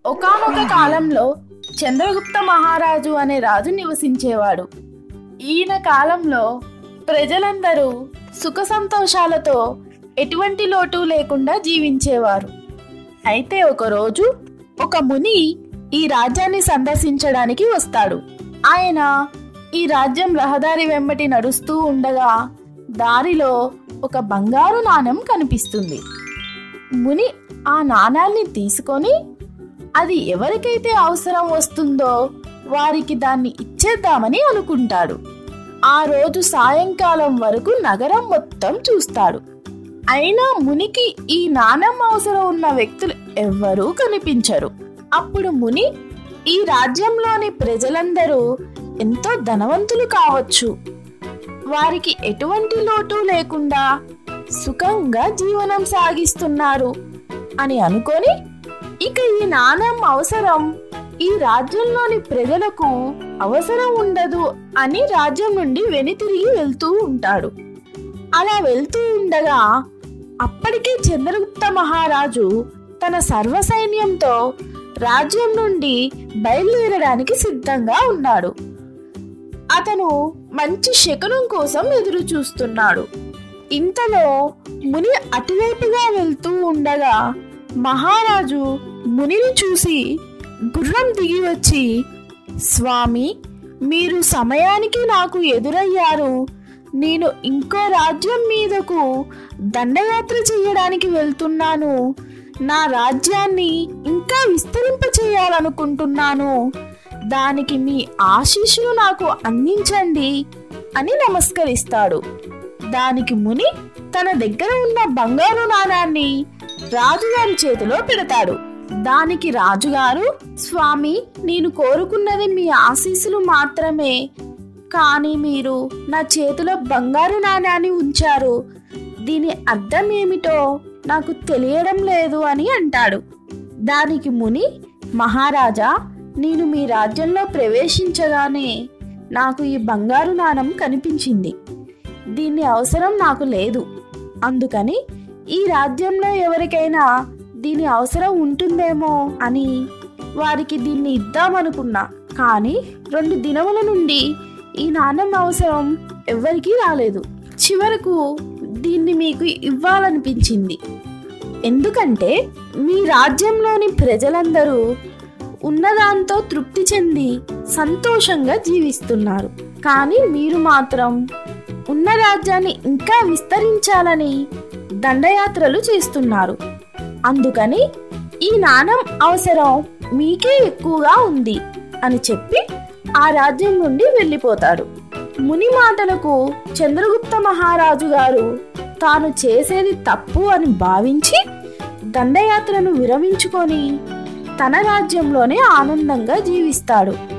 ఒకానొక కాలంలో చంద్రగుప్త మహారాజు అనే రాజు నివసించేవాడు ఈయన కాలంలో ప్రజలందరూ సుఖ సంతోషాలతో ఎటువంటి లోటు లేకుండా జీవించేవారు అయితే ఒకరోజు ఒక ముని ఈ రాజ్యాన్ని సందర్శించడానికి వస్తాడు ఆయన ఈ రాజ్యం రహదారి వెంబటి నడుస్తూ ఉండగా దారిలో ఒక బంగారు నాణెం కనిపిస్తుంది ముని ఆ నాణాన్ని తీసుకొని అది ఎవరికైతే అవసరం వస్తుందో వారికి దాన్ని ఇచ్చేద్దామని అనుకుంటాడు ఆ రోజు సాయంకాలం వరకు నగరం మొత్తం చూస్తాడు అయినా మునికి ఈ నాణం అవసరం ఉన్న వ్యక్తులు ఎవ్వరూ కనిపించరు అప్పుడు ముని ఈ రాజ్యంలోని ప్రజలందరూ ఎంతో ధనవంతులు కావచ్చు వారికి ఎటువంటి లోటు లేకుండా సుఖంగా జీవనం సాగిస్తున్నారు అని అనుకొని ఇక ఈ నాణం అవసరం ఈ రాజ్యంలోని ప్రజలకు అవసరం ఉండదు అని రాజ్యం నుండి వెనుతిరిగి వెళ్తూ ఉంటాడు అలా వెళ్తూ ఉండగా అప్పటికే చంద్రగుప్త మహారాజు తన సర్వ సైన్యంతో రాజ్యం నుండి బయలుదేరడానికి సిద్ధంగా ఉన్నాడు అతను మంచి శకునం కోసం ఎదురు చూస్తున్నాడు ఇంతలో ముని అటువైపుగా వెళ్తూ ఉండగా మహారాజు మునిని చూసి గుర్రం దిగి వచ్చి స్వామి మీరు సమయానికి నాకు ఎదురయ్యారు నేను ఇంకో రాజ్యం మీదకు దండయాత్ర చేయడానికి వెళ్తున్నాను నా రాజ్యాన్ని ఇంకా విస్తరింప చేయాలనుకుంటున్నాను దానికి మీ ఆశీస్సులు నాకు అందించండి అని నమస్కరిస్తాడు దానికి ముని తన దగ్గర ఉన్న బంగారు నాణాన్ని రాజుగారి చేతిలో పెడతాడు దానికి రాజుగారు స్వామి నేను కోరుకున్నది మీ ఆశీస్సులు మాత్రమే కానీ మీరు నా చేతిలో బంగారు నాణాన్ని ఉంచారు దీని అర్థం ఏమిటో నాకు తెలియడం లేదు అని అంటాడు దానికి ముని మహారాజా నేను మీ రాజ్యంలో ప్రవేశించగానే నాకు ఈ బంగారు నాణం కనిపించింది దీని అవసరం నాకు లేదు అందుకని ఈ రాజ్యంలో ఎవరికైనా దీని అవసరం ఉంటుందేమో అని వారికి దీన్ని ఇద్దామనుకున్నా కానీ రెండు దినముల నుండి ఈ నాణం అవసరం ఎవ్వరికీ రాలేదు చివరకు దీన్ని మీకు ఇవ్వాలనిపించింది ఎందుకంటే మీ రాజ్యంలోని ప్రజలందరూ ఉన్నదాంతో తృప్తి చెంది సంతోషంగా జీవిస్తున్నారు కానీ మీరు మాత్రం ఉన్న రాజ్యాన్ని ఇంకా విస్తరించాలని దండయాత్రలు చేస్తున్నారు అందుకని ఈ నాణం అవసరం మీకే ఎక్కువగా ఉంది అని చెప్పి ఆ రాజ్యం నుండి వెళ్ళిపోతాడు ముని మాటలకు చంద్రగుప్త మహారాజు గారు తాను చేసేది తప్పు అని భావించి దండయాత్రను విరమించుకొని తన రాజ్యంలోనే ఆనందంగా జీవిస్తాడు